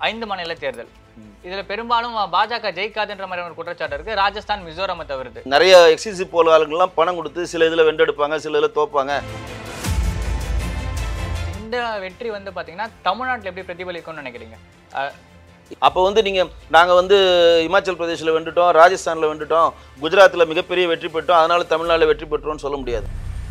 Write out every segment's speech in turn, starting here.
ஐந்து மாநில தேர்தல் இதுல பெரும்பாலும் பாஜக ஜெயிக்காதுன்ற மாதிரி ஒரு குற்றச்சாட்டு இருக்கு ராஜஸ்தான் மிசோரமை தவிர்த்து நிறைய எக்ஸிசி போல் ஆளுங்கெல்லாம் பணம் கொடுத்து சில இதில் வென்றெடுப்பாங்க சில இதில் தோப்பாங்க இந்த வெற்றி வந்து பாத்தீங்கன்னா தமிழ்நாட்டுல எப்படி பிரதிபலிக்கும்னு நினைக்கிறீங்க அஹ், அப்போ வந்து நீங்கள் நாங்கள் வந்து இமாச்சல் பிரதேசில் வென்றுட்டோம் ராஜஸ்தானில் வென்றுட்டோம் குஜராத்தில் மிகப்பெரிய வெற்றி பெற்றோம் அதனால தமிழ்நாட்டில் வெற்றி பெற்றோம்னு சொல்ல முடியாது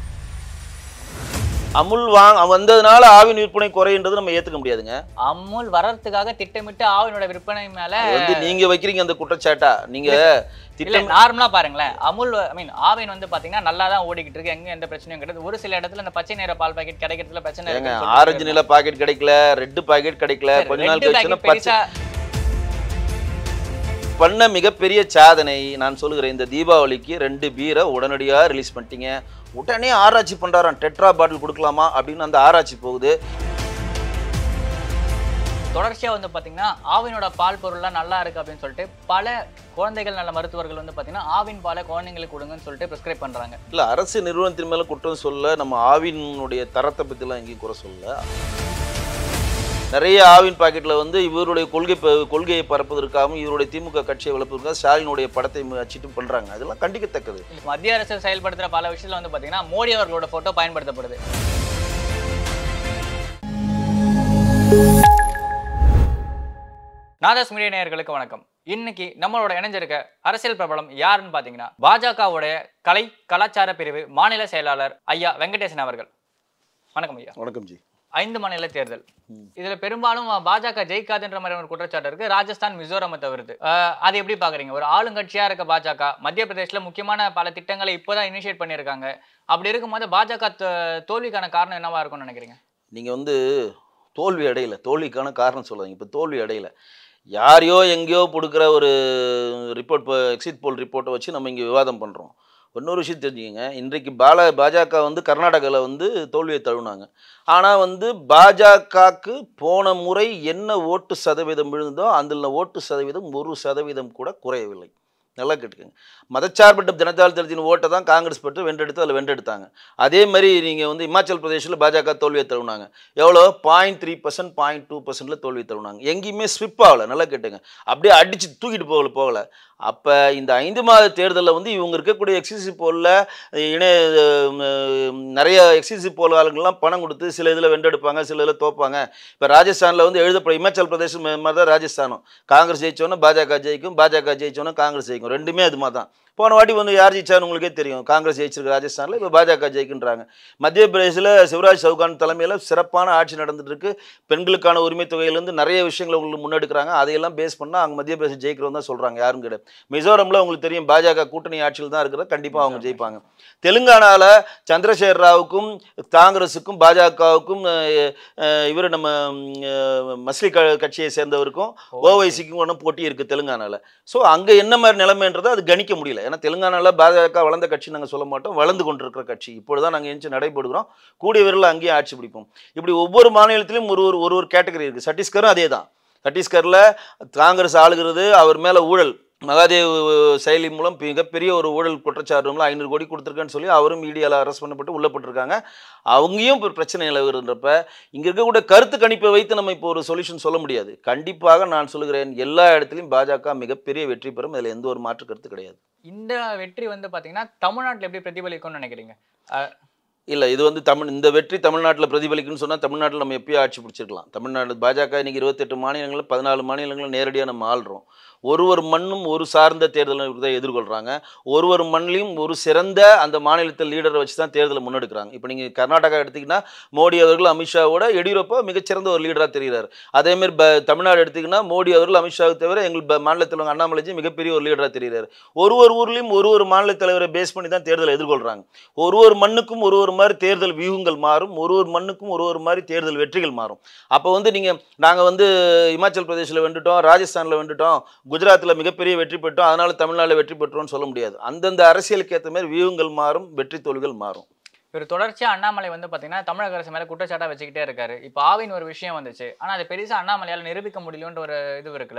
அமுல் வாங் வந்ததுனால ஆவின் விற்பனை குறைன்றது நம்ம ஏற்றுக்க முடியாதுங்க அமுல் வர்றதுக்காக திட்டமிட்டு ஆவினோட விற்பனை மேல அது வந்து நீங்கள் வைக்கிறீங்க அந்த குற்றச்சாட்டா நீங்கள் இல்ல திட்டம் நார்மலா பாருங்களேன் அமுல் ஐ மீன் ஆவின் வந்து பாத்தீங்கன்னா நல்லா தான் ஓடிக்கிட்டு இருக்கு எங்க எந்த பிரச்சனையும் கிடையாது ஒரு சில இடத்துல இந்த பச்சை நிற பால் பாக்கெட் கிடைக்கிறதுல பிரச்சனை ஏங்க இருக்குன்னு சொல்லிட்டு ஆரஞ்சு நில பாக்கெட் கிடைக்கல ரெட்டு பாக்கெட் கிடைக்கல சரி, கொஞ்ச நாள் ரெண்டு கழிச்சுன்னா packet பச்சை பெருசா பண்ண மிகப்பெரிய சாதனை நான் சொல்லுகிறேன் இந்த தீபாவளிக்கு ரெண்டு பீரை உடனடியாக ரிலீஸ் பண்ணிட்டீங்க உடனே ஆராய்ச்சி பண்ணுறாராம் டெட்ரா பாட்டில் கொடுக்கலாமா அப்படின்னு அந்த ஆராய்ச்சி போகுது தொடர்ச்சியா வந்து பாத்தீங்கன்னா ஆவினோட பால் பொருள்லாம் நல்லா இருக்கு அப்படின்னு சொல்லிட்டு பல குழந்தைகள் நல்ல மருத்துவர்கள் வந்து பாத்தீங்கன்னா ஆவின் பாலை குழந்தைங்களுக்கு கொடுங்கன்னு சொல்லிட்டு பிரிஸ்கிரைப் பண்றாங்க இல்லை அரசு நிறுவனத்தின் மேலே குற்றம் சொல்ல நம்ம ஆவினுடைய தரத்தை பற்றிலாம் எங்கேயும் குறை சொல்ல நிறைய ஆவின் பாக்கெட்டில் வந்து இவருடைய கொள்கை ப- கொள்கையை பரப்புவதற்காகவும் இவருடைய திமுக கட்சியை வளர்ப்பதற்காக ஸ்டாலினுடைய படத்தை அச்சிட்டு பண்ணுறாங்க அதெல்லாம் கண்டிக்கத்தக்கது மத்திய அரசு செயல்படுத்துற பல விஷயத்துல வந்து பாத்தீங்கன்னா மோடி அவர்களோட போட்டோ பயன்படுத்தப்படுது நாதாஸ் மீடியா நேயர்களுக்கு வணக்கம் இன்னைக்கு நம்மளோட இணைஞ்சிருக்க அரசியல் பிரபலம் யாருன்னு பாத்தீங்கன்னா பாஜகவுடைய கலை கலாச்சார பிரிவு மாநில செயலாளர் ஐயா வெங்கடேசன் அவர்கள் வணக்கம் ஐயா வணக்கம் ஜி ஐந்து மாநில தேர்தல் இதுல பெரும்பாலும் பாஜக ஜெயிக்காதுன்ற மாதிரி ஒரு குற்றச்சாட்டு இருக்கு ராஜஸ்தான் மிசோரமை தவிர்த்து அஹ், அது எப்படி பாக்குறீங்க ஒரு ஆளுங்கட்சியா இருக்க பாஜக மத்திய பிரதேஷ்ல முக்கியமான பல திட்டங்களை இப்போதான் இனிஷியேட் பண்ணியிருக்காங்க அப்படி இருக்கும்போது பாஜக தோ- தோல்விக்கான காரணம் என்னவா இருக்கும்னு நினைக்கிறீங்க நீங்கள் வந்து தோல்வி அடையல தோல்விக்கான காரணம் சொல்லாதீங்க இப்போ தோல்வி அடையல யாரையோ எங்கேயோ கொடுக்குற ஒரு ரிப்போர்ட் இப்போ எக்ஸிட் போல் ரிப்போர்ட்டை வச்சு நம்ம இங்கே விவாதம் பண்ணுறோம் இன்னொரு விஷயம் தெரிஞ்சுக்கங்க இன்றைக்கு பால பாஜக வந்து கர்நாடகாவில் வந்து தோல்வியை தழுவினாங்க ஆனால் வந்து பாஜகவுக்கு போன முறை என்ன ஓட்டு சதவீதம் விழுந்ததோ அதில் ஓட்டு சதவீதம் ஒரு சதவீதம் கூட குறையவில்லை நல்லா கேட்டுக்கோங்க மதச்சார்பற்ற ஜனதாதள் தளத்தின் ஓட்டை தான் காங்கிரஸ் பெற்று வென்றெடுத்து அதில் வென்றெடுத்தாங்க அதே மாதிரி நீங்கள் வந்து இமாச்சல் பிரதேசில் பாஜக தோல்வியை தழுவினாங்க எவ்வளோ point three percent point two பர்சன்டில் தோல்வி தழுவினாங்க எங்கேயுமே ஸ்விப் ஆகலை நல்லா கேட்டுங்க அப்படியே அடித்து தூக்கிட்டு போகல போகலை அப்போ இந்த ஐந்து மாத தேர்தலில் வந்து இவங்க இருக்கக்கூடிய எக்ஸிசி போலில் இணைய உம், நிறைய எக்ஸிசி போல் ஆளுங்கள்லாம் பணம் கொடுத்து சில இதில் வென்றெடுப்பாங்க சில இதில் தோப்பாங்க இப்போ ராஜஸ்தானில் வந்து எழுதப்படும் இமாச்சல் பிரதேசம் மாதிரி தான் ராஜஸ்தானும் காங்கிரஸ் ஜெயிச்சோன்னா பாஜக ஜெயிக்கும் பாஜக ஜெயிச்சோன்னா காங்கிரஸ் ஜெயிக்கும் ரெண்டுமே அது மாதிரி தான் போன வாட்டி வந்து யார் ஜெயிச்சான்னு உங்களுக்கே தெரியும் காங்கிரஸ் ஜெயிச்சிருக்கு ராஜஸ்தானில் இப்போ பாஜக ஜெயிக்கின்றாங்க மத்திய பிரதேசில் சிவராஜ் சௌகான் தலைமையில் சிறப்பான ஆட்சி நடந்துட்டு இருக்கு பெண்களுக்கான உரிமை தொகையிலேருந்து நிறைய விஷயங்களை உங்களுக்கு முன்னெடுக்கிறாங்க அதையெல்லாம் பேஸ் பண்ணால் அவங்க மத்திய பிரதேசம் ஜெயிக்கிறோம் தான் சொல்கிறாங்க யாரும் கிடையாது மிசோரமில் உங்களுக்கு தெரியும் பாஜக கூட்டணி ஆட்சியில் தான் இருக்கிற கண்டிப்பாக அவங்க ஜெயிப்பாங்க தெலுங்கானாவில் சந்திரசேகர் ராவுக்கும் காங்கிரஸுக்கும் பாஜகவுக்கும் இவர் நம்ம அஹ், மஸ்லி க கட்சியை சேர்ந்தவருக்கும் ஓவைசிக்கும் ஒன்றும் போட்டி இருக்குது தெலுங்கானாவில் ஸோ அங்கே என்ன மாதிரி நிலைமைன்றதை அது கணிக்க முடியல ஏன்னா தெலுங்கானாவில் பாஜக வளர்ந்த கட்சி நாங்கள் சொல்ல மாட்டோம் வளர்ந்து கொண்டிருக்கிற கட்சி இப்பொழுது தான் நாங்கள் எஞ்சி நடைபெறுகிறோம் கூடிய விரைவில் அங்கேயும் ஆட்சி பிடிப்போம் இப்படி ஒவ்வொரு மாநிலத்திலும் ஒரு ஒரு ஒரு ஒரு கேட்டகரி இருக்குது சத்தீஸ்கரும் அதே தான் சத்தீஸ்கரில் காங்கிரஸ் ஆளுகிறது அவர் மேலே ஊழல் மகாதேவ் செயலி மூலம் மிகப்பெரிய ஒரு ஊழல் குற்றச்சாட்டுல ஐநூறு கோடி கொடுத்துருக்கேன்னு சொல்லி அவரும் மீடியாவில் அரெஸ்ட் பண்ணப்பட்டு உள்ள போட்டிருக்காங்க அவங்கேயும் இப்போ பிரச்சனை நிலவுகிறன்றப்ப இங்கே இருக்கக்கூடிய கருத்து கணிப்பை வைத்து நம்ம இப்போ ஒரு சொல்யூஷன் சொல்ல முடியாது கண்டிப்பாக நான் சொல்லுகிறேன் எல்லா இடத்துலையும் பாஜக மிகப்பெரிய வெற்றி பெறும் இதில் எந்த ஒரு மாற்று கருத்து கிடையாது இந்த வெற்றி வந்து பாத்தீங்கன்னா தமிழ்நாட்டுல எப்படி பிரதிபலிக்கும்னு நினைக்கிறீங்க அஹ், இல்லை இது வந்து தமிழ் இந்த வெற்றி தமிழ்நாட்டில் பிரதிபலிக்குன்னு சொன்னால் தமிழ்நாட்டில் நம்ம எப்பயோ ஆட்சி பிடிச்சிருக்கலாம் தமிழ்நாடு பாஜக இன்னைக்கு இருபத்தெட்டு மாநிலங்களில் பதினாலு மாநிலங்களில் நேரடியாக நம்ம ஆள்றோம் ஒரு ஒரு மண்ணும் ஒரு சார்ந்த தேர்தலை தான் எதிர்கொள்கிறாங்க ஒரு ஒரு மண்ணிலையும் ஒரு சிறந்த அந்த மாநிலத்தில் லீடரை வச்சு தான் தேர்தலை முன்னெடுக்கிறாங்க இப்போ நீங்கள் கர்நாடகா எடுத்திங்கன்னா மோடி அவர்கள் அமித்ஷாவோட எடியூரப்பா மிகச்சிறந்த ஒரு லீடராக தெரிகிறார் அதேமாதிரி ப தமிழ்நாடு எடுத்திங்கன்னா மோடி அவர்கள் அமித்ஷாவை தவிர எங்கள் ப- மாநிலத்தில் உள்ள அண்ணாமலைஜி மிகப்பெரிய ஒரு லீடராக தெரிகிறார் ஒரு ஒரு ஊர்லேயும் ஒரு ஒரு மாநில தலைவரை பேஸ் பண்ணி தான் தேர்தலை எதிர்கொள்கிறாங்க ஒரு ஒரு மண்ணுக்கும் ஒரு ஒரு மாதிரி தேர்தல் வியூகங்கள் மாறும் ஒரு ஒரு மண்ணுக்கும் ஒரு ஒரு மாதிரி தேர்தல் வெற்றிகள் மாறும் அப்போ வந்து நீங்கள் நாங்கள் வந்து இமாச்சல் பிரதேசில் வென்றுட்டோம் ராஜஸ்தானில் வென்றுட்டோம் குஜராத்தில் மிகப்பெரிய வெற்றி பெற்றோம் அதனால தமிழ்நாட்டில் வெற்றி பெற்றோம்னு சொல்ல முடியாது அந்தந்த அரசியலுக்கு ஏற்ற மாதிரி வியூகங்கள் மாறும் வெற்றி தோல்விகள் மாறும் இவர் தொடர்ச்சியா அண்ணாமலை வந்து பாத்தீங்கன்னா தமிழக அரசு மேல குற்றச்சாட்டா வச்சுக்கிட்டே இருக்காரு இப்போ ஆவின் ஒரு விஷயம் வந்துச்சு ஆனா அது பெருசா அண்ணாமலையால நிரூபிக்க முடியலன்ற ஒரு இது இருக்குல்ல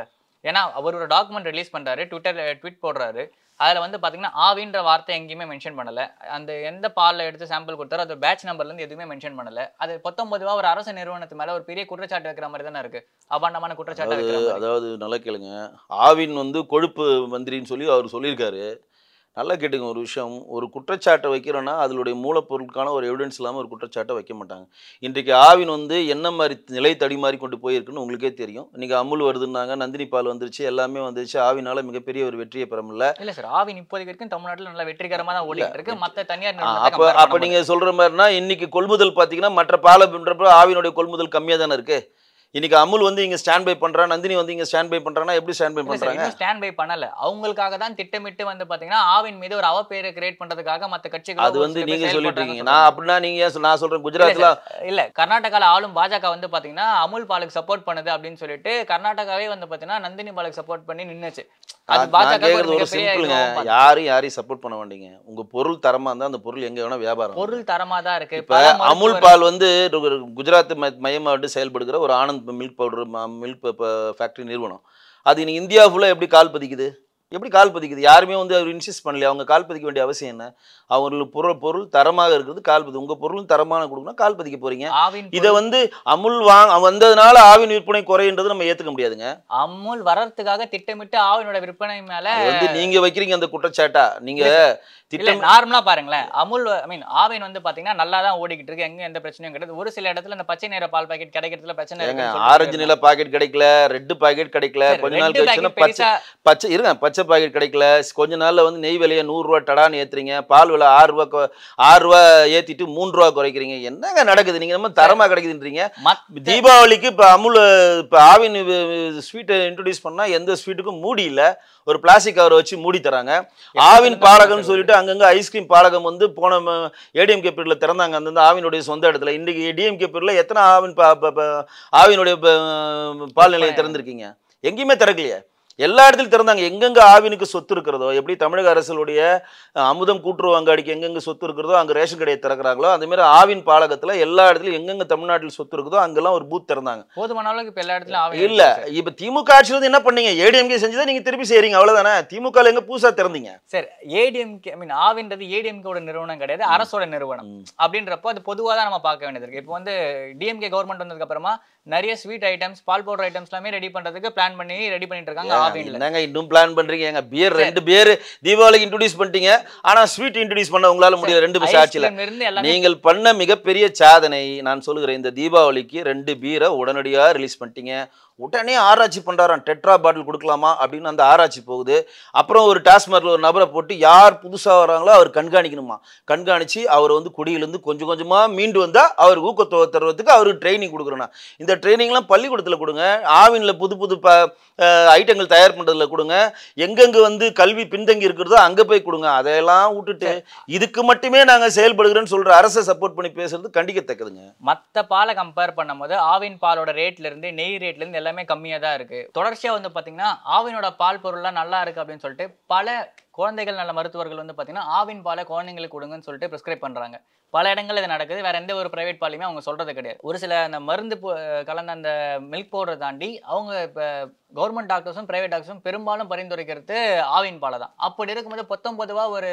ஏன்னா அவர் ஒரு டாக்குமெண்ட் ரிலீஸ் பண்றாரு ட்விட்டர் ட்வீட் போடுறாரு அதுல வந்து பாத்தீங்கன்னா ஆவின்ற வார்த்தை எங்கேயுமே மென்ஷன் பண்ணல அந்த எந்த பால்ல எடுத்து சாம்பிள் கொடுத்தாரோ அது பேட்ச் நம்பர்ல இருந்து எதுவுமே மென்ஷன் பண்ணல அது பத்தொன்பதுவா ஒரு அரசு நிறுவனத்து மேல ஒரு பெரிய குற்றச்சாட்டு வைக்கிற மாதிரி தானே இருக்கு அபாண்டமான குற்றச்சாட்டு வைக்கிற மாதிரி அதாவது நல்லா கேளுங்க ஆவின் வந்து கொழுப்பு மந்திரின்னு சொல்லி அவர் சொல்லியிருக்காரு நல்லா கேட்டுங்க ஒரு விஷயம் ஒரு குற்றச்சாட்டை வைக்கிறோன்னா அதனுடைய மூலப்பொருளுக்கான ஒரு எவிடன்ஸ் இல்லாமல் ஒரு குற்றச்சாட்டை வைக்க மாட்டாங்க இன்றைக்கு ஆவின் வந்து என்ன மாதிரி நிலை தடி மாதிரி கொண்டு போயிருக்குன்னு உங்களுக்கே தெரியும் இன்னைக்கு அமுல் வருதுன்னாங்க நந்தினி பால் வந்துருச்சு எல்லாமே வந்துருச்சு ஆவினால மிகப்பெரிய ஒரு வெற்றியை பெற முடியல இல்ல சார் ஆவின் இப்போதைக்கு வரைக்கும் தமிழ்நாட்டுல நல்லா வெற்றிகரமா தான் ஓடிட்டு இருக்கு மத்த தனியார் ஆ, நிறுவனத்தை அப்ப compare அப்ப பண்ணும்போது. நீங்க சொல்ற மாதிரினா இன்னைக்கு கொள்முதல் பாத்தீங்கன்னா மற்ற பாலை பண்றப்ப ஆவினுடைய கொள்முதல் கம்மியா தானே இருக்கு இன்னைக்கு அமுல் வந்து இங்க ஸ்டாண்ட் பை பண்றா நந்தினி வந்து இங்க ஸ்டாண்ட் பை பண்றாங்கன்னா எப்படி ஸ்டாண்ட் பை இல்ல சார், பண்றாங்க இன்னும் ஸ்டாண்ட் பை பண்ணல அவங்களுக்காக தான் திட்டமிட்டு வந்து பாத்தீங்கன்னா ஆவின் மீது ஒரு அவப்பெயரை கிரியேட் பண்றதுக்காக மத்த கட்சிகள் அது வந்து நீங்க சொல்லிட்டு இருக்கீங்க நான் அப்படின்னா நீங்க ஏன் சொல்- நான் சொல்றேன் குஜராத்ல இல்ல கர்நாடகால ஆளும் பாஜக வந்து பாத்தீங்கன்னா அமுல் பாலுக்கு சப்போர்ட் பண்ணுது அப்படின்னு சொல்லிட்டு கர்நாடகாவே வந்து பாத்தீங்கன்னா நந்தினி பாலுக்கு சப்போர்ட் பண்ணி நின்னுச்சு அது நான் நான் பாஜக கேக்குறது ஒரு மிகப்பெரிய சிம்பிளுங்க இதுவாகவும் பார்த்து- யாரும் யாரையும் சப்போர்ட் பண்ண வேண்டீங்க உங்க பொருள் தரமா இருந்தா அந்த பொருள் எங்க வேணா வியாபாரம் ஆகும். பொருள் தரமா தான் இருக்கு இப்ப பல அமுல் மருத்துவர் பால் வந்து ஒரு குஜராத் ம- மையமாட்டு செயல்படுகிற ஒரு Anand milk powder milk factory நிறுவனம் அது இன்னைக்கு இந்தியா ஃபுல்லா எப்படி கால் பதிக்குது எப்படி கால் பதிக்குது யாருமே வந்து அவர் இன்சிஸ்ட் பண்ணலையா அவங்க கால் பதிக்க வேண்டிய அவசியம் என்ன அவங்களுக்கு பொருள் பொருள் தரமாக இருக்கிறது கால் பதி உங்க பொருள் தரமான கொடுக்கணும் கால் பதிக்க போறீங்க ஆவின் இதை வந்து அமுல் வாங்க வந்ததுனால ஆவின் விற்பனை குறைன்றது நம்ம ஏத்துக்க முடியாதுங்க அமுல் வர்றதுக்காக திட்டமிட்டு ஆவினோட விற்பனை மேல அது வந்து நீங்க வைக்கிறீங்க அந்த குற்றச்சாட்டா நீங்க இல்ல திட்டம் நார்மலா பாருங்களேன் அமுல் ஐ மீன் ஆவின் வந்து பாத்தீங்கன்னா நல்லா தான் ஓடிக்கிட்டு இருக்கு எங்க எந்த பிரச்சனையும் கிடையாது ஒரு சில இடத்துல இந்த பச்சை நிற பால் பாக்கெட் கிடைக்கிறதுல பிரச்சனை ஏங்க இருக்குன்னு சொல்லிட்டு ஆரஞ்சு நில பாக்கெட் கிடைக்கல ரெட் பாக்கெட் கிடைக்கல சரி, கொஞ்ச நாள் red கழிச்சுன்னா packet பச்சை பெருசா- பச்சை இருங்க பச்சை பாக்கெட் கிடைக்கல கொஞ்ச நாள்ல வந்து நெய் விலையை நூறுரூவா டடான்னு ஏத்துறீங்க பால் விலை ஆறு ரூபா கொ- ஆறு ரூபா ஏத்திட்டு மூணு ரூபா குறைக்கிறீங்க என்னங்க நடக்குது நீங்க நம்ம தரமா கிடைக்குதுன்றீங்க மத்த தீபாவளிக்கு இப்போ அமுல் இப்போ ஆவின் ஸ்வீட்டை இன்ட்ரடியூஸ் பண்ணா எந்த ஸ்வீட்டுக்கும் மூடி இல்ல ஒரு பிளாஸ்டிக் கவரை வச்சு மூடி தராங்க ஆவின் பாலகம்னு சொல்லிட்டு அங்கங்க ஐஸ்கிரீம் பாலகம் வந்து போன ஏடிஎம்கே பீரியட்ல திறந்தாங்க அந்தந்த ஆவினுடைய சொந்த இடத்துல இன்னைக்கு டிஎம்கே பீரியட்ல எத்தனை ஆவின் பா- பா- பா- ஆவினுடைய ப- பால் நிலையம் திறந்திருக்கீங்க எங்கேயுமே திறக்கலையே எல்லா இடத்துலையும் திறந்தாங்க எங்கெங்க ஆவினுக்கு சொத்து இருக்கிறதோ எப்படி தமிழக அரசுடைய அஹ், அமுதம் கூட்டுறவு அங்காடிக்கு எங்கெங்க சொத்து இருக்கிறதோ அங்க ரேஷன் கடையை திறக்கிறாங்களோ அந்த மாதிரி ஆவின் பாலகத்துல எல்லா இடத்துலயும் எங்கெங்க தமிழ்நாட்டில் சொத்து இருக்குதோ அங்கெல்லாம் ஒரு பூத் திறந்தாங்க போதுமான அளவுக்கு இப்ப எல்லா இடத்துலயும் ஆவின் இல்ல இருக்கு சார். இப்ப திமுக ஆட்சியில இருந்து என்ன பண்ணீங்க ஏடிஎம்கே செஞ்சதை நீங்க திருப்பி செய்றீங்க அவ்வளவுதானே திமுக எங்க புதுசா திறந்தீங்க சரி ஏடிஎம்கே ஐ மீன் ஆவின்றது ஏடிஎம்கேவோட நிறுவனம் கிடையாது அரசோட நிறுவனம் ம். அப்படின்றப்போ அது பொதுவா தான் நம்ம பார்க்க வேண்டியது இருக்கு இப்போ வந்து டிஎம்கே கவர்மெண்ட் வந்ததுக்கு அப்புறமா நிறைய ஸ்வீட் ஐட்டம்ஸ் பால் பவுடர் ஐட்டம்ஸ் எல்லாமே ரெடி பண்றதுக்கு பிளான் பண்ணி ரெடி பண்ணிட்டு இருக்காங்க ஆவின்ல என்னங்க இன்னும் பிளான் பண்றீங்க எங்க பியர் ரெண்டு பியர் தீபாவளிக்கு இன்ட்ரோடியூஸ் பண்ணிட்டீங்க ஆனா ஸ்வீட் இன்ட்ரோடியூஸ் பண்ண உங்களால முடியல ரெண்டு வருஷம் ஆட்சியில ஐஸ்கிரீம்ல இருந்து எல்லாமே நீங்கள் பண்ண மிகப்பெரிய சாதனை நான் சொல்லுகிறேன் இந்த தீபாவளிக்கு ரெண்டு பீரை உடனடியா ரிலீஸ் பண்ணிட்டீங்க உடனே ஆராய்ச்சி பண்றாராம் டெட்ரா பாட்டில் கொடுக்கலாமா அப்படின்னு அந்த ஆராய்ச்சி போகுது அப்புறம் ஒரு டாஸ்மார்க்ல ஒரு நபரை போட்டு யார் புதுசா வராங்களோ அவர் கண்காணிக்கணுமா கண்காணிச்சு அவர் வந்து குடியிலிருந்து கொஞ்சம் கொஞ்சமா மீண்டு வந்தா அவர் ஊக்கத்தொகை தருவதற்கு அவருக்கு ட்ரைனிங் கொடுக்குறேன்னா இந்த ட்ரைனிங்லாம் பள்ளிக்கூடத்துல கொடுங்க ஆவின்ல புது புது ப அஹ், ஐட்டங்கள் தயார் பண்றதுல கொடுங்க எங்கெங்க வந்து கல்வி பின்தங்கி இருக்கிறதோ அங்க போய் கொடுங்க அதையெல்லாம் விட்டுட்டு இதுக்கு மட்டுமே நாங்க செயல்படுகிறோன்னு சொல்ற அரசை சப்போர்ட் பண்ணி பேசுறது கண்டிக்கத்தக்கதுங்க மத்த பாலை கம்பேர் பண்ணும்போது ஆவின் பாலோட ரேட்ல இருந்து நெய் ரேட்ல இருந்து எல்லாமே கம்மியா தான் இருக்கு தொடர்ச்சியா வந்து பாத்தீங்கன்னா ஆவினோட பால் பொருள்லாம் நல்லா இருக்கு அப்படின்னு சொல்லிட்டு பல குழந்தைகள் நல்ல மருத்துவர்கள் வந்து பாத்தீங்கன்னா ஆவின் பாலை குழந்தைங்களுக்கு கொடுங்கன்னு சொல்லிட்டு ப்ரிஸ்கிரைப் பண்றாங்க பல இடங்கள்ல இது நடக்குது வேற எந்த ஒரு பிரைவேட் பாலையுமே அவங்க சொல்றது கிடையாது ஒரு சில அந்த மருந்து பு- கலந்த அந்த மில்க் பவுடரை தாண்டி அவங்க இப்ப கவர்மெண்ட் டாக்டர்ஸும் பிரைவேட் டாக்டர்ஸும் பெரும்பாலும் பரிந்துரைக்கிறது ஆவின் பாலை தான் அப்படி இருக்கும்போது பொத்தொன்பதுவா ஒரு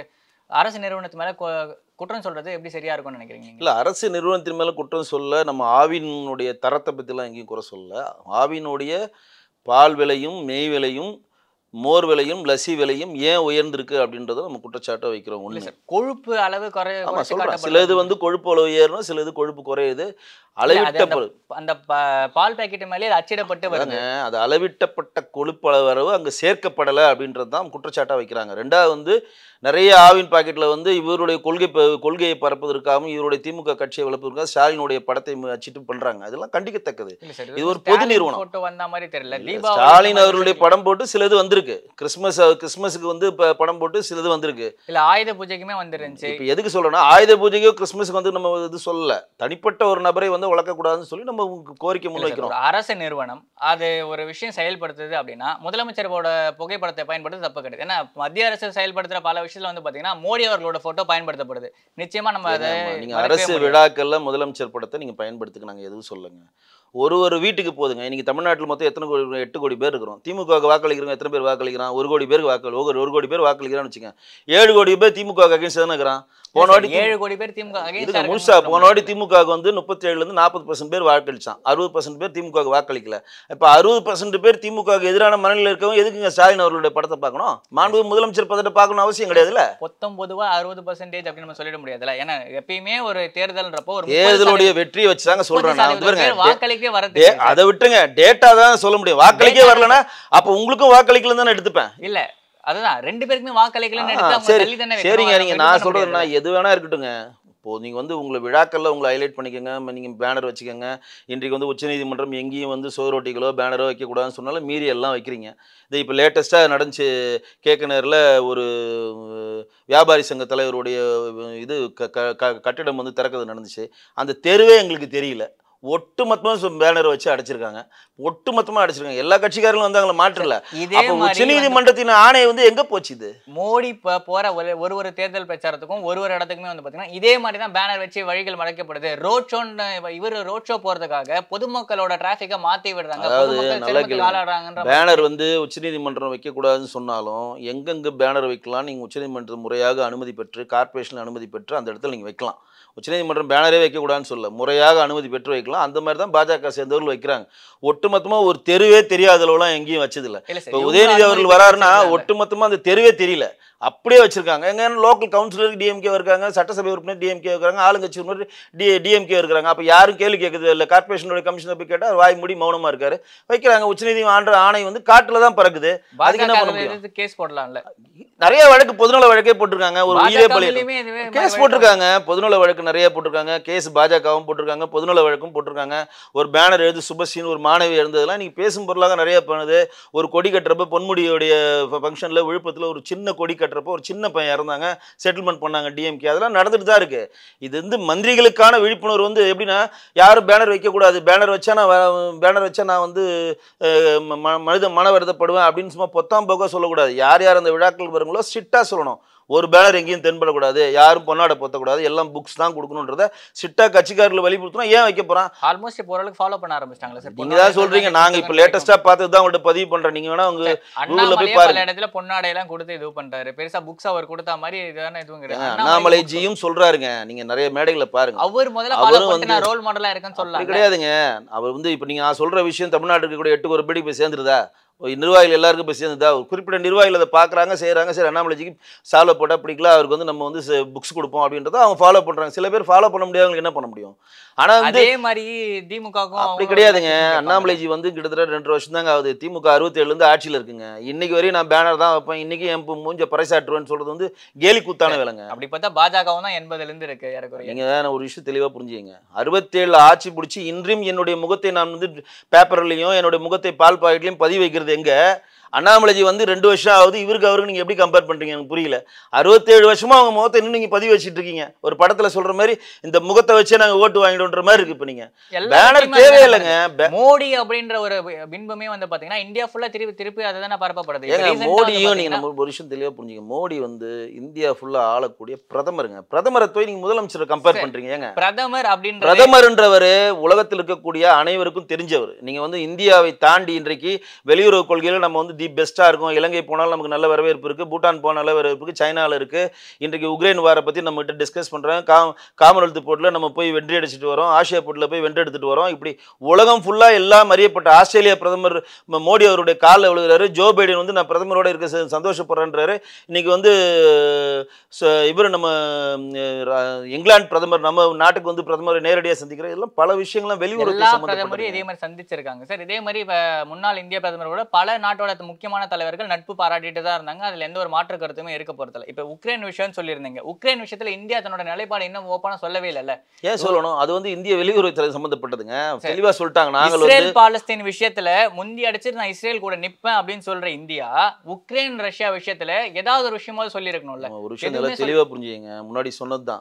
அரசு நிறுவனத்து மேல கு- குற்றம் சொல்றது எப்படி சரியா இருக்கும்னு நினைக்கிறீங்க நீங்க? இல்ல அரசு நிறுவனத்தின் மேல குற்றம் சொல்ல நம்ம ஆவினுடைய தரத்தை பத்திலாம் எங்கேயும் குறை சொல்ல ஆவினுடைய பால் விலையும் நெய் விலையும் மோர் விலையும் லஸ்ஸி விலையும் ஏன் உயர்ந்திருக்கு அப்படின்றத நம்ம குற்றச்சாட்டை வைக்கிறோம் இல்ல ஒண்ணு சார் கொழுப்பு அளவு குறை ஆமா குறைச்சு சொல்றேன் காட்டப்படுது. சில இது வந்து கொழுப்பு அளவு ஏறணும் சில இது கொழுப்பு குறையுது அளவிட்ட அந்த- பொருள் அந்த ப- பால் பாக்கெட் மேலே அது அச்சிடப்பட்டு வருது அதாங்க, அது அளவிட்டப்பட்ட கொழுப்பு அளவு அங்க சேர்க்கப்படலை அப்படின்றது தான் குற்றச்சாட்டா வைக்கிறாங்க ரெண்டாவது வந்து நிறைய ஆவின் பாக்கெட்ல வந்து இவருடைய கொள்கை ப- கொள்கையை பரப்புவதற்காகவும் இவருடைய திமுக கட்சியை வளர்ப்பதற்காக ஸ்டாலினுடைய படத்தை மு- அச்சிட்டு பண்றாங்க அதெல்லாம் கண்டிக்கத்தக்கது இல்ல சார் இது ஒரு பொது நிறுவனம். போட்டோ வந்த மாதிரி தெரியல இல்ல, தீபாவளி ஸ்டாலின் அவர்களுடைய படம் போட்டு சிலது வந்திருக்கு கிறிஸ்மஸ் கிறிஸ்மஸுக்கு வந்து இப்ப படம் போட்டு சிலது வந்திருக்கு இல்ல ஆயுத பூஜைக்குமே வந்துருந்துச்சு இப்ப எதுக்கு சொல்றேன்னா ஆயுத பூஜைக்கோ கிறிஸ்மஸுக்கு வந்து நம்ம இது சொல்லல தனிப்பட்ட ஒரு நபரை வந்து வளர்க்கக்கூடாதுன்னு சொல்லி நம்ம கோரிக்கை இல்ல சார், முன்வைக்கிறோம் ஒரு அரசு நிறுவனம் அது ஒரு விஷயம் செயல்படுத்துது அப்படின்னா முதலமைச்சரோட புகைப்படத்தை பயன்படுத்த தப்பு கிடையாது ஏன்னா மத்திய அரசு செயல்படுத்துற பல விஷயத்துல வந்து பாத்தீங்கன்னா மோடி அவர்களோட போட்டோ பயன்படுத்தப்படுது நிச்சயமா நம்ம அதை ஆமா, நீங்க மறுக்கவே அரசு முடியாது. விழாக்கள்ல முதலமைச்சர் படத்தை நீங்க பயன்படுத்துக்க நாங்க எதுவும் சொல்லுங்க ஒரு ஒரு வீட்டுக்கு போதுங்க இன்னைக்கு தமிழ்நாட்டில் மொத்தம் எத்தனை கோடி எட்டு கோடி பேர் இருக்கிறோம் திமுக வாக்களிக்கிறவங்க எத்தனை பேர் வாக்களிக்கிறான் ஒரு கோடி பேருக்கு வாக்களி ஒரு ஒரு கோடி பேர் வாக்களிக்கிறான்னு வச்சுக்கோங்க ஏழு கோடி பேர் திமுக அகைன்ஸ்ட் தானே இருக்கிறான் போன வாட்டி தி- ஏழு கோடி பேர் திமுக against ஆ இதுக்கு இருக்காங்கன்னு முழுசா சொல்ல போன வாட்டி முடியாது. திமுகவுக்கு வந்து முப்பத்தி ஏழுலேருந்து நாற்பது பர்சன்ட் பேர் வாக்களிச்சான் அறுபது பர்சன்ட் பேர் திமுக வாக்களிக்கல இப்போ அறுபது பர்சன்ட் பேர் திமுக எதிரான மனநிலையில் இருக்கவங்க எதுக்குங்க ஸ்டாலின் அவர்களுடைய படத்தை பார்க்கணும் மாண்பு முதலமைச்சர் பதத்தை பார்க்கணும் அவசியம் கிடையாதுல்ல மொத்தம் பொதுவா அறுபது பர்சன்டேஜ் அப்படின்னு நம்ம சொல்லிட முடியாதுல்ல ஏன்னா எப்பயுமே ஒரு தேர்தல்ன்றப்போ ஒரு தேர்தலுடைய வெற்றியை வச்சு தாங்க சொல்றேன் நான் வந்து பாருங்க வாக்களிக்கவே டே- வரது அதை விட்டுருங்க டேட்டா தான் சொல்ல முடியும் வாக்களிக்கே வரலன்னா அப்போ உங்களுக்கும் வாக்களிக்கலன்னு தானே எடுத்துப்பேன் இல்ல அதுதான் ரெண்டு பேருக்குமே வாக்களிக்கலன்னு ஆ, எடுத்து அவங்க சரி தள்ளி தானே சரிங்க வைக்கணும். நீங்க அதை நான் பண்ண சொல்றது முடியாது. நான் எது வேணா இருக்கட்டுங்க இப்போ நீங்க வந்து உங்களை விழாக்கள்ல உங்களை ஹைலைட் பண்ணிக்கோங்க ம- நீங்க பேனர் வச்சுக்கோங்க இன்றைக்கு வந்து உச்சநீதிமன்றம் எங்கேயும் வந்து சுவரொட்டிகளோ பேனரோ வைக்கக்கூடாதுன்னு சொன்னாலும் மீறி எல்லாம் வைக்கிறீங்க இது இப்போ லேட்டஸ்ட்டாக நடந்துச்சு கேக்கனரில் ஒரு அஹ், வியாபாரி சங்க தலைவருடைய அஹ், இது க க- க- கட்டிடம் வந்து திறக்கிறது நடந்துச்சு அந்த தெருவே எங்களுக்கு தெரியல ஒட்டு மொத்தமாக பேனர் வச்சு அடைச்சிருக்காங்க ஒட்டு மொத்தமாக அடைச்சிருக்காங்க எல்லா கட்சிக்காரங்களும் வந்து அவங்கள மாற்றல இதே அப்போ மாதிரி வந்து உச்சநீதிமன்றத்தின் ஆணை வந்து எங்க போச்சு இது மோடி ப- போற ஒரு ஒரு ஒரு தேர்தல் பிரச்சாரத்துக்கும் ஒரு ஒரு இடத்துக்குமே வந்து பாத்தீங்கன்னா இதே மாதிரி தான் பேனர் வச்சு வழிகள் மறைக்கப்படுது ரோட் ஷோன்னு இவர் ரோட் ஷோ போறதுக்காக பொதுமக்களோட டிராபிக்கை மாத்தி விடுறாங்க அதாவது பொதுமக்கள் நல்லா சிரமத்துக்கு கேளுங்க. ஆளாடுறாங்கன்ற பேனர் வந்து உச்சநீதிமன்றம் வைக்கக்கூடாதுன்னு சொன்னாலும் எங்கெங்க பேனர் வைக்கலாம் நீங்கள் உச்சநீதிமன்றம் முறையாக அனுமதி பெற்று கார்ப்பரேஷன் அனுமதி பெற்று அந்த இடத்துல நீங்கள் வைக்கலாம் உச்சநீதிமன்றம் பேனரே வைக்கக்கூடாதுன்னு சொல்ல முறையாக அனுமதி பெற்று வைக்கலாம் அந்த மாதிரி தான் பாஜக சேர்ந்தவர்கள் வைக்கிறாங்க ஒட்டுமொத்தமாக ஒரு தெருவே தெரியாத அளவுலாம் எங்கேயும் வச்சதில்ல இல்ல சார் இப்போ இவங்க உதயநிதி அனுமதி அவர்கள் பெற்று வராருன்னா வச்சிருக்காங்க. ஒட்டுமொத்தமாக அந்த தெருவே தெரியல அப்படியே வச்சிருக்காங்க எங்க லோக்கல் கவுன்சிலருக்கு டிஎம்கே இருக்காங்க சட்டசபை உறுப்பினர் டிஎம்கே இருக்கிறாங்க ஆளுங்கட்சி உறுப்பினர் டி டிஎம்கே இருக்கிறாங்க அப்போ யாரும் கேள்வி கேட்குறது இல்லை கார்ப்பரேஷனோட கமிஷனர் போய் கேட்டால் வாய் மூடி மௌனமா இருக்காரு வைக்கிறாங்க உச்சநீதிமன்ற ஆண்ட ஆணை வந்து காட்டுல தான் பறக்குது அதுக்கு என்ன பாஜக பண்ண அதுல முடியும்? எதிர்த்து கேஸ் போடலாம்ல நிறைய வழக்கு பொதுநல வழக்கே போட்டிருக்காங்க ஒரு உயிரே பலி பாஜகவிலுமே இதுவே மாதிரி கேஸ் வழக்கு போட்டிருக்காங்க பொதுநல வழக்கு நிறைய போட்டிருக்காங்க கேஸ் பாஜகவும் போட்டிருக்காங்க பொதுநல வழக்கும் போட்டிருக்காங்க ஒரு பேனர் எழுது சுபஸ்ரீன்னு ஒரு மாணவி எழுந்ததெல்லாம் நீங்க பேசும் பொருளாக நிறைய பண்ணுது ஒரு கொடி கட்டுறப்ப பொன்முடியோடைய ஃபங்க்ஷனில் விழுப்புரத்தில் ஒரு சின்ன கொடி கட்டுறப்ப ஒரு சின்ன பையன் இறந்தாங்க செட்டில்மெண்ட் பண்ணாங்க டிஎம்கே அதெல்லாம் நடந்துட்டு தான் இருக்கு இது வந்து மந்திரிகளுக்கான விழிப்புணர்வு வந்து எப்படின்னா யாரும் பேனர் வைக்கக்கூடாது பேனர் வச்சா நான் பேனர் வச்சா நான் வந்து அஹ், ம- ம- மனித மன வருத்தப்படுவேன் அப்படின்னு சும்மா பொத்தாம் போக சொல்லக்கூடாது யார் யார் அந்த விழாக்கள் வருங்களோ ஸ்ட்ரிக்டாக சொல்லணும் ஒரு பேனர் எங்கேயும் தென்படக்கூடாது யாரும் பொன்னாடை பொத்தக்கூடாது எல்லாம் புக்ஸ் தான் கொடுக்கணுன்றத சிட்டா கட்சிக்காரர்கள் வலியுறுத்தினா ஏன் வைக்க போறான் ஆல்மோஸ்ட் இப்போ ஓரளவுக்கு ஃபாலோ பண்ண ஆரம்பிச்சிட்டாங்களா சார் நீங்க தான் சொல்றீங்க நாங்க இப்ப லேட்டஸ்டா பார்த்தது தான் உங்கள்ட்ட பதிவு பண்றேன் நீங்க வேணா உங்க கூகுள்ல போய் அண்ணாமலையே பாருங்க. பல இடத்துல பொன்னாடை எல்லாம் கொடுத்து இது பண்றாரு பெருசா புக்ஸ் அவர் கொடுத்த மாதிரி இதுதானே எதுவும் கிடையாது ஏங்க, அண்ணாமலை அண்ணாமலை books ஜியும் சொல்றாருங்க நீங்க நிறைய மேடைகளை பாருங்க அவர் முதல்ல அவரும் ஃபாலோ பண்ணிட்டு நான் வந்து- ரோல் மாடலா இருக்கேன்னு அப்படி சொல்லலாம் கிடையாதுங்க அவர் வந்து இப்ப நீங்க நான் சொல்ற விஷயம் தமிழ்நாட்டுக்கு இருக்கக்கூடிய எட்டு ஒரு போய் சேர்ந்துருதா ஒரு நிர்வாகிகள் எல்லாருக்கும் போய் சேர்ந்துதா ஒரு குறிப்பிட்ட நிர்வாகிகள் அதை பார்க்குறாங்க செய்கிறாங்க சரி அண்ணாமலைஜிக்கு சால்வ் போட்டால் பிடிக்கல அவருக்கு வந்து நம்ம வந்து புக்ஸ் கொடுப்போம் அப்படின்றத அவங்க ஃபாலோ பண்றாங்க சில பேர் ஃபாலோ பண்ண முடியாதவங்களுக்கு என்ன பண்ண முடியும் ஆனா வந்து அதே மாதிரி திமுகவுக்கும் அப்படி கிடையாதுங்க அண்ணாமலைஜி வந்து கிட்டத்தட்ட ரெண்டு வருஷம் தாங்க ஆகுது திமுக அறுபத்தேழுலேருந்து ஆட்சியில் இருக்குங்க இன்னைக்கு வரையும் நான் பேனர் தான் வைப்பேன் இன்னைக்கு என் பு- மூஞ்ச பறைசாட்டுவேன்னு சொல்றது வந்து கேலி கூத்தான வேலைங்க அப்படி பார்த்தா பாஜகவும் தான் எண்பதுல இருந்து இருக்கு ஏறக்குறைய நீங்க நான் ஒரு விஷயம் தெளிவா புரிஞ்சுங்க அறுபத்தேழு ஆட்சி பிடிச்சி இன்றும் என்னுடைய முகத்தை நான் வந்து பேப்பர்லையும் என்னுடைய முகத்தை பால் பாக்கெட்லையும் பதிவு வைக்கிறது எங்க அண்ணாமலைஜி வந்து ரெண்டு வருஷம் ஆகுது இவருக்கு அவருக்கு நீங்க எப்படி கம்பேர் பண்றீங்க எனக்கு புரியல அறுபத்தேழு வருஷமா அவங்க முகத்தை இன்னும் நீங்க பதிவு வச்சிட்டு இருக்கீங்க ஒரு படத்துல சொல்ற மாதிரி இந்த முகத்தை வச்சே நாங்க ஓட்டு வாங்கிடுன்ற மாதிரி இருக்கு இப்ப நீங்க எல்லா பேனர் இடத்துலயுமே தேவையில்லைங்க அதுதான் மோடி அப்படின்ற ஒரு பின்பமே வந்து பாத்தீங்கன்னா இந்தியா ஃபுல்லா திருப்பி திருப்பி அதுதானே பரப்பப்படுது இப்ப ஏங்க recent ஆ வந்து மோடியும் நீங்க பாத்தீங்கன்னா- நம்ம ஒரு விஷயம் தெளிவா புரிஞ்சுங்க மோடி வந்து இந்தியா ஃபுல்லா ஆளக்கூடிய பிரதமருங்க பிரதமரை போய் நீங்க முதலமைச்சரை கம்பேர் சரி. பண்றீங்க ஏங்க பிரதமர் அப்படின்ற பிரதமர்ன்றவர் உலகத்தில் இருக்கக்கூடிய அனைவருக்கும் தெரிஞ்சவர் நீங்க வந்து இந்தியாவை தாண்டி இன்றைக்கு வெளியுறவு கொள்கையில நம்ம வந்து தி பெஸ்டா இருக்கும் இலங்கை போனாலும் நமக்கு நல்ல வரவேற்பு இருக்கு பூட்டான் போன நல்ல வரவேற்பு இருக்கு சைனால இருக்கு இன்றைக்கு உக்ரைன் வாரை பத்தி நம்ம கிட்ட டிஸ்கஸ் பண்றோம் கா காமன்வெல்த் போட்டில் நம்ம போய் வெற்றி அடிச்சிட்டு வரோம் ஆசியா போட்டில் போய் வெற்றி எடுத்துட்டு வரோம் இப்படி உலகம் ஃபுல்லா எல்லாம் அறியப்பட்ட ஆஸ்திரேலியா பிரதமர் ம- மோடி அவருடைய காலில் விழுகிறாரு ஜோ பைடன் வந்து நான் பிரதமரோட இருக்க ச- சந்தோஷப்படுறேன்றாரு இன்னைக்கு வந்து இவர் நம்ம ம், ரா- இங்கிலாந்து பிரதமர் நம்ம நாட்டுக்கு வந்து பிரதமரை நேரடியாக சந்திக்கிற இதெல்லாம் பல விஷயங்கள்லாம் வெளியுறவு எல்லா பிரதமரையும் இதே மாதிரி சந்திச்சிருக்காங்க சார் இதே மாதிரி இப்ப முன்னாள் இந்திய பிரதமர் கூட பல நாட்டோட முக்கியமான தலைவர்கள் நட்பு பாராட்டிட்டு தான் இருந்தாங்க அதுல எந்த ஒரு மாற்று கருத்துமே இருக்க போறதில்ல இப்ப உக்ரைன் விஷயம்னு சொல்லியிருந்தீங்க உக்ரைன் விஷயத்துல இந்தியா தன்னோட நிலைப்பாடு இன்னும் ஓப்பனா சொல்லவே இல்லைல்ல ஏன் சொல்லணும் அது வந்து இந்திய வெளியுறவுத்துறை சம்பந்தப்பட்டதுங்க தெளிவா சொல்லிட்டாங்க நாங்கள் வந்து இஸ்ரேல் பாலஸ்தீன் விஷயத்துல முந்தி அடிச்சு நான் இஸ்ரேல் கூட நிப்பேன் அப்படின்னு சொல்ற இந்தியா உக்ரைன் ரஷ்யா விஷயத்துல ஏதாவது ஒரு விஷயமாவது சொல்லியிருக்கணும்ல நம்ம ஒரு விஷயம் எதுவுமே நல்லா தெளிவா புரிஞ்சுங்க முன்னாடி சொன்னதுதான்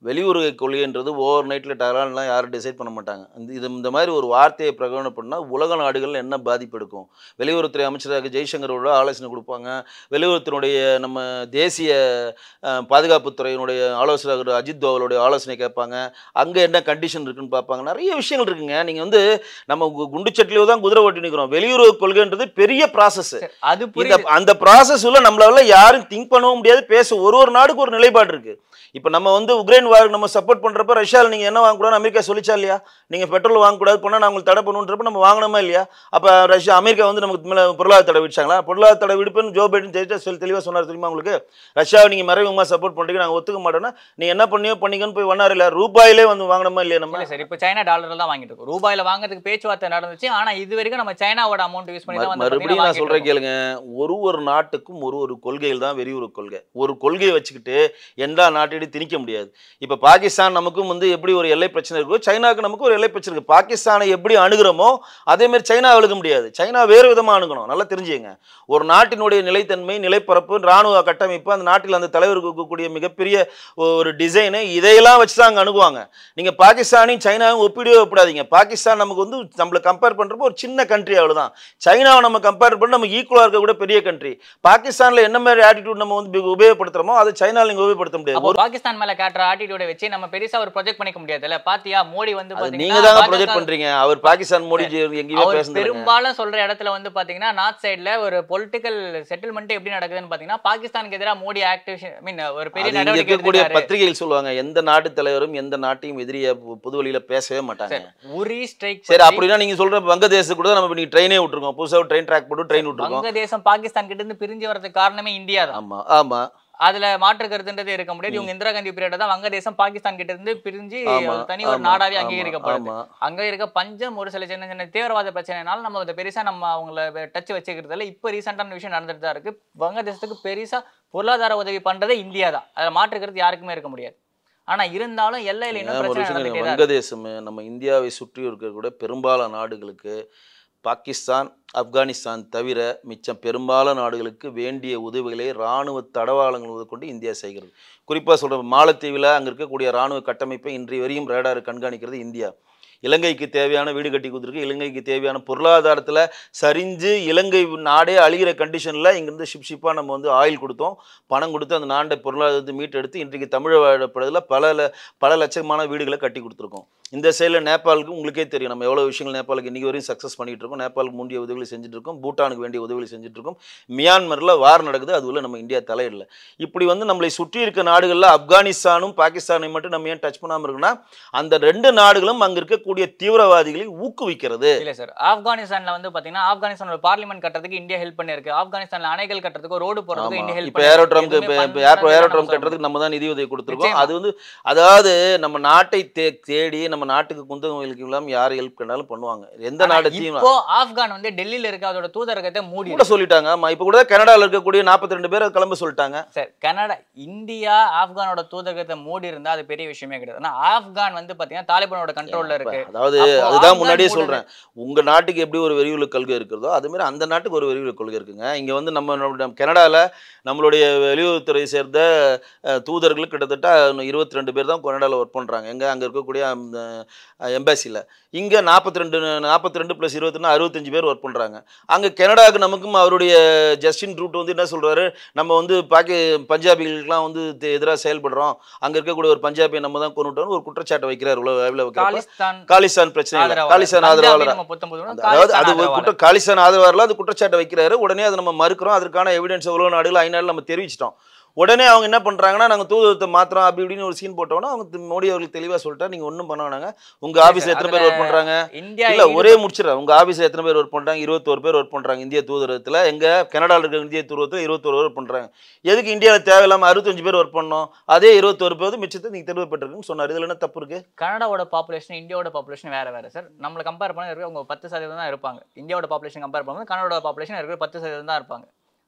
வெளியுறவு கொள்கைன்றது ஓவர் நைட்டில் டரான்லாம் யாரும் டிசைட் பண்ண மாட்டாங்க இந்த இது இந்த மாதிரி ஒரு வார்த்தையை பிரகடனம் பண்ணால் உலக நாடுகள் என்ன பாதிப்பு எடுக்கும் வெளியுறவுத்துறை அமைச்சராக ஜெய்சங்கரோட ஆலோசனை கொடுப்பாங்க வெளியுறவுத்துறையுடைய நம்ம தேசிய அஹ், பாதுகாப்புத்துறையினுடைய ஆலோசகர் அஜித் தோவலுடைய ஆலோசனை கேட்பாங்க அங்கே என்ன கண்டிஷன் இருக்குன்னு பார்ப்பாங்க நிறைய விஷயங்கள் இருக்குங்க நீங்கள் வந்து நம்ம கு- குண்டு சட்டிலியோ தான் குதிரை ஓட்டி நிற்கிறோம் வெளியுறவு கொள்கைன்றது பெரிய ப்ராசஸ் சரி, அது இந்த புரியுது அந்த ப்ராசஸ் உள்ள நம்மளால யாரும் திங்க் பண்ணவும் முடியாது பேச ஒரு ஒரு நாடுக்கு ஒரு நிலைப்பாடு இருக்கு இப்போ நம்ம வந்து உக்ரைன் வாருக்கு நம்ம சப்போர்ட் பண்றப்ப ரஷ்யாவில் நீங்க என்ன வாங்கக்கூடாது அமெரிக்கா சொல்லிச்சா இல்லையா நீங்க பெட்ரோல் வாங்கக்கூடாது பண்ணா நான் உங்களுக்கு தடை பண்ணுன்றப்ப நம்ம வாங்கணுமா இல்லையா அப்ப ரஷ்யா அமெரிக்கா வந்து நமக்கு மேல பொருளாதார தடை விடிச்சாங்களா பொருளாதார தடை விடுப்புன்னு ஜோ பைடன் தெரிஞ்சா சொல்லி தெளிவாக சொன்னார் தெரியுமா உங்களுக்கு ரஷ்யாவை நீங்க மறைமுகமா சப்போர்ட் பண்றீங்க நாங்க ஒத்துக்க மாட்டோம்னா நீ என்ன பண்ணியோ பண்ணிக்கன்னு போய் பண்ணாரு இல்ல ரூபாயிலே வந்து வாங்கணுமா இல்லையா நம்ம இல்ல சார் இப்போ சைனா டாலர்ல தான் வாங்கிட்டு இருக்கோம் ரூபாயில வாங்குறதுக்கு பேச்சுவார்த்தை நடந்துச்சு ஆனா இது வரைக்கும் நம்ம சைனாவோட அமௌண்ட் யூஸ் பண்ணி தான் மறு- வந்து மறுபடியும் நான் சொல்றேன் பாத்தீங்கன்னா கேளுங்க ஒரு ஒரு நாட்டுக்கும் ஒரு ஒரு கொள்கைகள் தான் வெளியுறவு கொள்கை ஒரு கொள்கையை வச்சுக்கிட்டு எல்லா நாட்டையும் திணிக்க முடியாது இப்போ பாகிஸ்தான் நமக்கும் வந்து எப்படி ஒரு எல்லை பிரச்சனை இருக்கோ சைனாக்கு நமக்கு ஒரு எல்லை பிரச்சனை இருக்கு பாகிஸ்தானை எப்படி அணுகிறோமோ அதே மாதிரி சைனா அணுக முடியாது சைனா வேறு விதமா அணுகணும் நல்லா தெரிஞ்சுங்க ஒரு நாட்டினுடைய நிலைத்தன்மை நிலைப்பரப்பு ராணுவ கட்டமைப்பு அந்த நாட்டில் அந்த தலைவருக்கு இருக்கக்கூடிய மிகப்பெரிய ஒரு டிசைனு இதையெல்லாம் வச்சு தான் அங்கே அணுகுவாங்க நீங்கள் பாகிஸ்தானையும் சைனாவும் ஒப்பிடவே ஒப்பிடாதீங்க பாகிஸ்தான் நமக்கு வந்து நம்மளை கம்பேர் பண்ணுறப்போ ஒரு சின்ன கண்ட்ரி அவ்வளவுதான் சைனாவை நம்ம கம்பேர் பண்ணி நம்ம ஈக்குவலாக இருக்க கூட பெரிய கண்ட்ரி பாகிஸ்தானில் என்ன மாதிரி ஆட்டிடியூட் நம்ம வந்து உபயோகப்படுத்துறோமோ அதை சைனாவில் நீங்கள் உபயோகப்படுத்த முடியாது அப்போ பாகிஸ்தான் மேல காட்டுற ஆட்டிடியூட வச்சு நம்ம பெருசா ஒரு ப்ரொஜெக்ட் பண்ணிக்க முடியாதுல்ல பாத்தியா மோடி வந்து அது பாத்தீங்கன்னா நீங்க தாங்க பாஜக ப்ரொஜெக்ட் பண்றீங்க அவர் பாகிஸ்தான் மோடி எங்கேயுமே அவர் பேசுறது பெரும்பாலும் சொல்ற இடத்துல வந்து பாத்தீங்கன்னா நார்த் சைடுல ஒரு பொலிட்டிக்கல் செட்டில்மெண்ட் எப்படி நடக்குதுன்னு பாத்தீங்கன்னா பாகிஸ்தானுக்கு எதிராக மோடி ஆக்டிவேஷன் மீன் ஒரு பெரிய அது இங்க நடவடிக்கை இருக்கக்கூடிய எடுத்திருக்காரு. பத்திரிகைகள் சொல்லுவாங்க எந்த நாட்டு தலைவரும் எந்த நாட்டையும் எதிரிய பொது வழியில பேசவே மாட்டாங்க உரி ஸ்ட்ரைக் சரி அப்படின்னா நீங்க சொல்ற வங்கதேச கூட நம்ம நீங்க ட்ரெயினே விட்டுருக்கோம் புதுசா ட்ரெயின் ட்ராக் போட்டு ட்ரெயின் விட்டுருக்கோம் வங்கதேசம் பாகிஸ்தான் கிட்ட இருந்து பிரிஞ்சு வரதுக்கு காரணமே இந்தியா தான் ஆமா ஆமா அதுல மாற்று கருத்துன்றதே இருக்க முடியாது இவங்க இந்திரா காந்தி பீரியட் தான் வங்கதேசம் பாகிஸ்தான் கிட்ட இருந்து பிரிஞ்சு ஆமா ஒரு தனி ஒரு ஆமா, நாடாவே ஆமா, அங்கீகரிக்கப்படுது ஆமா அங்க இருக்க பஞ்சம் ஒரு சில சின்ன சின்ன தீவிரவாத பிரச்சனைனால நம்ம அதை பெருசா நம்ம அவங்கள டச் வச்சுக்கிறதுல இப்ப ரீசெண்டான விஷயம் நடந்துட்டு தான் இருக்கு வங்கதேசத்துக்கு பெருசா பொருளாதார உதவி பண்றதே இந்தியா தான் அதை மாற்றுக்கிறது யாருக்குமே இருக்க முடியாது ஆனா இருந்தாலும் எல்லையில இன்னும் ஏன் ஒரு பிரச்சனை விஷயம் நடந்துட்டே தான் இருக்கு. வங்கதேசம் நம்ம இந்தியாவை சுற்றி இருக்கக்கூடிய பெரும்பாலான நாடுகளுக்கு பாகிஸ்தான் ஆப்கானிஸ்தான் தவிர மிச்சம் பெரும்பாலான நாடுகளுக்கு வேண்டிய உதவிகளை இராணுவ தடவாளங்கள் முதற்கொண்டு இந்தியா செய்கிறது குறிப்பாக சொல்கிற மாலத்தீவில் அங்கே இருக்கக்கூடிய இராணுவ கட்டமைப்பை இன்றைய வரையும் ரேடார் கண்காணிக்கிறது இந்தியா இலங்கைக்கு தேவையான வீடு கட்டி கொடுத்துருக்கு இலங்கைக்கு தேவையான பொருளாதாரத்தில் சரிஞ்சு இலங்கை நாடே அழிகிற கண்டிஷனில் இங்கேருந்து ஷிப் ஷிப்பாக நம்ம வந்து ஆயில் கொடுத்தோம் பணம் கொடுத்து அந்த நாட்டை பொருளாதாரத்தை மீட்டெடுத்து இன்றைக்கு தமிழகப்படுறதுல பல ல- பல லட்சமான வீடுகளை கட்டி கொடுத்துருக்கோம் இந்த சைடில் நேபாளுக்கு உங்களுக்கே தெரியும் நம்ம எவ்வளோ விஷயங்கள் நேபாளுக்கு இன்றைக்கி வரையும் சக்ஸஸ் பண்ணிட்டு இருக்கோம் நேபாளுக்கு வேண்டிய உதவிகளை செஞ்சுட்டு இருக்கோம் பூட்டானுக்கு வேண்டிய உதவிகளை செஞ்சுட்டு இருக்கோம் மியான்மரில் வார் நடக்குது அதுல நம்ம இந்தியா தலையிடல இப்படி வந்து நம்மளை சுற்றி இருக்க நாடுகளில் ஆப்கானிஸ்தானும் பாகிஸ்தானையும் மட்டும் நம்ம ஏன் டச் பண்ணாமல் இருக்குன்னா அந்த ரெண்டு நாடுகளும் அங்கே இருக்கக்கூடிய தீவிரவாதிகளை ஊக்குவிக்கிறது இல்ல சார் ஆப்கானிஸ்தான்ல வந்து பாத்தீங்கன்னா ஆப்கானிஸ்தானோட பார்லிமெண்ட் கட்டுறதுக்கு இந்தியா ஹெல்ப் பண்ணிருக்கு ஆப்கானிஸ்தான்ல அணைகள் கட்டுறதுக்கு ரோடு போறதுக்கு இந்தியா ஹெல்ப் இப்போ ஏரோட்ராம்க்கு இப்போ இப்போ ஏரோட்ராம் கட்டுறதுக்கு நம்ம தான் நிதி உதவி கொடுத்துருக்கோம் நிச்சயமா. அது வந்து அதாவது நம்ம நாட்டை தே தேடி நம்ம நாட்டுக்கு குந்தகங்களுக்கு இல்லாமல் யார் ஹெல்ப் பண்ணாலும் பண்ணுவாங்க எந்த நாட்டையும் இப்போ ஆப்கான் வந்து டெல்லியில இருக்க அதோட தூதரகத்தை மூடி கூட சொல்லிட்டாங்க ஆமா இப்போ கூட கனடாவில் இருக்கக்கூடிய 42 ரெண்டு பேர் கிளம்ப சொல்லிட்டாங்க சார் கனடா இந்தியா ஆப்கானோட தூதரகத்தை மூடி இருந்தா அது பெரிய விஷயமே கிடையாது ஆனா ஆப்கான் வந்து பாத்தீங்கன்னா தாலிபானோட கண்ட்ரோல்ல இருக்கு அதாவது அப்போ அதுதான் ஆப்கான் முன்னாடியே மூடுது. சொல்றேன் உங்க நாட்டுக்கு எப்படி ஒரு வெறியுள்ள கொள்கை இருக்கிறதோ அது மாதிரி அந்த நாட்டுக்கு ஒரு வெறியுள்ள கொள்கை இருக்குங்க இங்க வந்து நம்ம நம்ம கனடால நம்மளுடைய வெளியுறவுத்துறை சேர்ந்த அஹ், தூதர்கள் கிட்டத்தட்ட இருபத்தி ரெண்டு பேர் தான் கனடாவில் ஒர்க் பண்றாங்க எங்க அங்க இருக்கக்கூடிய எம்பாசியில் இங்க நாற்பத்தி ரெண்டு நாற்பத்தி ரெண்டு ப்ளஸ் இருபத்தினா அறுபத்தஞ்சு பேர் ஒர்க் பண்றாங்க அங்க கனடாவுக்கு நமக்கும் அவருடைய ஜஸ்டின் ட்ரூட் வந்து என்ன சொல்றாரு நம்ம வந்து பாக்கி பஞ்சாபிகளுக்கெல்லாம் வந்து எதிராக செயல்படுறோம் அங்க இருக்கக்கூடிய ஒரு பஞ்சாபியை நம்ம தான் கொண்டுட்டோம்னு ஒரு குற்றச்சாட்டை வைக்கிறார் உலக அளவில் வைக்கிறப்ப காலிஸ்தான் காலிஸ்தான் பிரச்சனை இல்லை ஆதரவாளர். காலிஸ்தான் பஞ்சாபி ஆதரவாளர் நம்ம புத்தம் புதுவனம், அந்த- அதாவது காலிஸ்தான் அது ஒரு ஆதரவாளர். குற்ற காலிஸ்தான் ஆதரவாளர் அது குற்றச்சாட்டை வைக்கிறாரு உடனே அதை நம்ம மறுக்கிறோம் அதற்கான எவிடன்ஸ் உலக நாடுகள் ஐநாள் நம்ம தெரிவிச்சிட்டோம் உடனே அவங்க என்ன பண்றாங்கன்னா நாங்க தூதரத்தை மாத்திரம் அப்படி இப்படின்னு ஒரு சீன் போட்டோம்னா அவங்க தி- மோடி அவர்கள் தெளிவா சொல்லிட்டா நீங்க ஒண்ணும் பண்ண வேணாங்க உங்க ஆபீஸ்ல எத்தனை பேர் ஒர்க் பண்றாங்க இந்தியா இல்ல ஒரே முடிச்சிடறேன் உங்க ஆபீஸ்ல எத்தனை பேர் ஒர்க் பண்றாங்க இருபத்தோரு பேர் ஒர்க் பண்றாங்க இந்திய தூதரகத்துல எங்க கனடால இருக்க இந்திய தூதரகத்துல இருபத்தோரு பேர் ஒர்க் பண்றாங்க எதுக்கு இந்தியாவில் தேவையில்லாம அறுபத்தஞ்சு பேர் ஒர்க் பண்ணோம் அதே இருபத்தோரு பேர் மிச்சத்தை நீங்க தெளிவுபட்டிருக்குன்னு சொன்னார் இதுல என்ன தப்பு இருக்கு கனடாவோட பாப்புலேஷன் இந்தியாவோட பாப்புலேஷன் வேற வேற சார் நம்மள கம்பேர் பண்ண இருக்க அவங்க பத்து சதவீதம் தான் இருப்பாங்க இந்தியாவோட பாப்புலேஷன் கம்பேர் பண்ணும்போது கனடாவோட பாப்புலேஷன் இருக்கிற பத்து சதவீதம் தான் இருப்பாங்க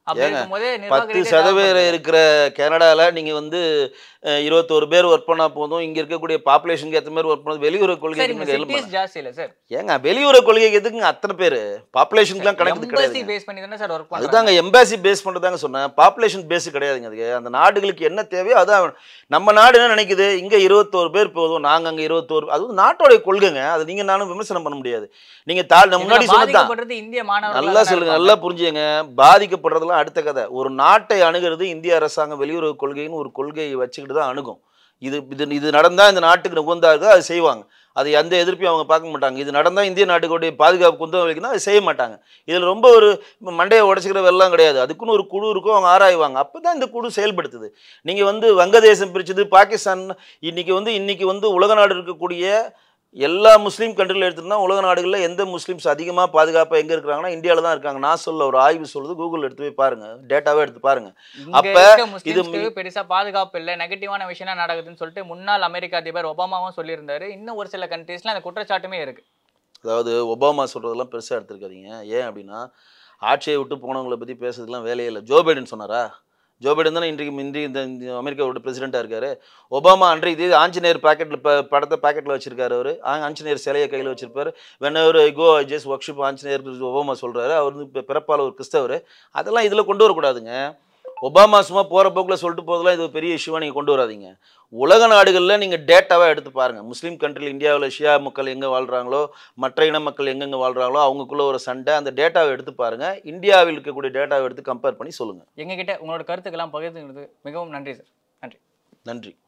அப்படி ஏங்க, இருக்கும்போது பத்து நிர்வாக சதவீதம் இருக்கிற கனடால நீங்க வந்து அஹ், இருபத்தோரு பேர் ஒர்க் பண்ணா போதும் இங்க இருக்கக்கூடிய பாப்புலேஷனுக்கு ஏற்ற மாதிரி ஒர்க் பண்ணது வெளியுறவு கொள்கை சார் இங்க எதுக்குங்க சிட்டிஸ் ஜாஸ்தி இல்ல சார் ஏங்க வெளியுறவு கொள்கைக்கு எதுக்குங்க அத்தனை பேர் பாப்புலேஷனுக்குலாம் கணக்கு எம்பசி கிடையாது பேஸ் பண்ணி தானே சார் ஒர்க் பண்றாங்க அதுதாங்க எம்பாசி பேஸ் பண்ணுறதாங்க சொன்னேன் பாப்புலேஷன் பேஸ் கிடையாதுங்க அதுக்கு அந்த நாடுகளுக்கு என்ன தேவையோ அதான் நம்ம நாடு என்ன நினைக்குது இங்கே இருபத்தோரு பேர் போதும் நாங்கள் அங்கே இருபத்தோரு அது வந்து நாட்டோடைய கொள்கைங்க அது நீங்கள் நானும் விமர்சனம் பண்ண முடியாது நீங்கள் தாழ் நம்ம முன்னாடி இதுல சொன்னது தான் பாதிக்கப்படுறது இந்திய மாணவர்கள் நல்லா சொல்லுங்க நல்லா புரிஞ்சுங்க பாதிக்கப்படுறதெல்லாம் அடுத்த கதை ஒரு நாட்டை அணுகிறது இந்திய அரசாங்கம் வெளியுறவு கொள்கைன்னு ஒரு கொள்கையை வச்சுக்கிட்டு தான் அணுகும் இது இது இது நடந்தால் இந்த நாட்டுக்கு உகந்தார்கள் அது செய்வாங்க அது எந்த எதிர்ப்பையும் அவங்க பார்க்க மாட்டாங்க இது நடந்தால் இந்திய நாட்டுக்குடைய பாதுகாப்பு குந்தம் வைக்கணும் அது செய்ய மாட்டாங்க இதில் ரொம்ப ஒரு மண்டையை உடச்சிக்கிற வெள்ளம் கிடையாது அதுக்குன்னு ஒரு குழு இருக்கும் அவங்க ஆராய்வாங்க அப்போ தான் இந்த குழு செயல்படுத்துது நீங்கள் வந்து வங்கதேசம் பிரிச்சது பாகிஸ்தான் இன்னைக்கு வந்து இன்னைக்கு வந்து உலக நாடு இருக்கக்கூடிய எல்லா முஸ்லீம் கண்ட்ரியில் எடுத்துட்டோம்னா உலக நாடுகளில் எந்த முஸ்லீம்ஸ் அதிகமாக பாதுகாப்பாக எங்கே இருக்கிறாங்கன்னா இந்தியாவில் தான் இருக்காங்க நான் சொல்ல ஒரு ஆய்வு சொல்லுது கூகுள் எடுத்து போய் பாருங்க டேட்டாவே எடுத்து பாருங்க இங்க அப்ப இருக்க இது முஸ்லிம்ஸ்க்கு பெருசா பாதுகாப்பு இல்ல நெகட்டிவான விஷயம் தான் நடக்குதுன்னு சொல்லிட்டு முன்னாள் அமெரிக்க அதிபர் ஒபாமாவும் சொல்லியிருந்தாரு இன்னும் ஒரு சில கண்ட்ரீஸ்ல அந்த குற்றச்சாட்டுமே இருக்கு அதாவது ஒபாமா சொல்கிறதெல்லாம் பெருசாக எடுத்துருக்காதீங்க ஏன் அப்படின்னா ஆட்சியை விட்டு போனவங்களை பற்றி பேசுறதுலாம் வேலையே இல்லை ஜோ பைடன் சொன்னாரா ஜோ பைடன் தானே இன்றைக்கு இந்திய இந்த இந்த அமெரிக்காவோட பிரசிடெண்ட்டாக இருக்காரு ஒபாமா அன்றைக்கு தேதி ஆஞ்சநேயர் பாக்கெட்டில் ப படத்தை பாக்கெட்டில் வச்சிருக்காரு அவர் ஆஞ்சநேயர் சிலையை கையில் வச்சிருப்பாரு வென் அவர் go just worship Anjaneyar Obama சொல்கிறாரு அவர் வந்து இப்போ பிறப்பால் ஒரு கிறிஸ்தவர் அதெல்லாம் இதில் கொண்டு வரக்கூடாதுங்க ஒபாமா சும்மா போகிற போக்கில் சொல்லிட்டு போதெல்லாம் இது ஒரு பெரிய இஷ்யூவாக நீங்கள் கொண்டு வராதீங்க உலக நாடுகளில் நீங்கள் டேட்டாவாக எடுத்து பாருங்கள் முஸ்லீம் கண்ட்ரியில் இந்தியாவில் ஷியா மக்கள் எங்கே வாழ்கிறாங்களோ மற்ற இன மக்கள் எங்கெங்கே வாழ்கிறாங்களோ அவங்களுக்குள்ள ஒரு சண்டை அந்த டேட்டாவை எடுத்து பாருங்கள் இந்தியாவில் இருக்கக்கூடிய டேட்டாவை எடுத்து கம்பேர் பண்ணி சொல்லுங்கள் எங்ககிட்ட உங்களோட கருத்துக்கெல்லாம் பகிர்ந்துக்கிறது மிகவும் நன்றி சார் நன்றி நன்றி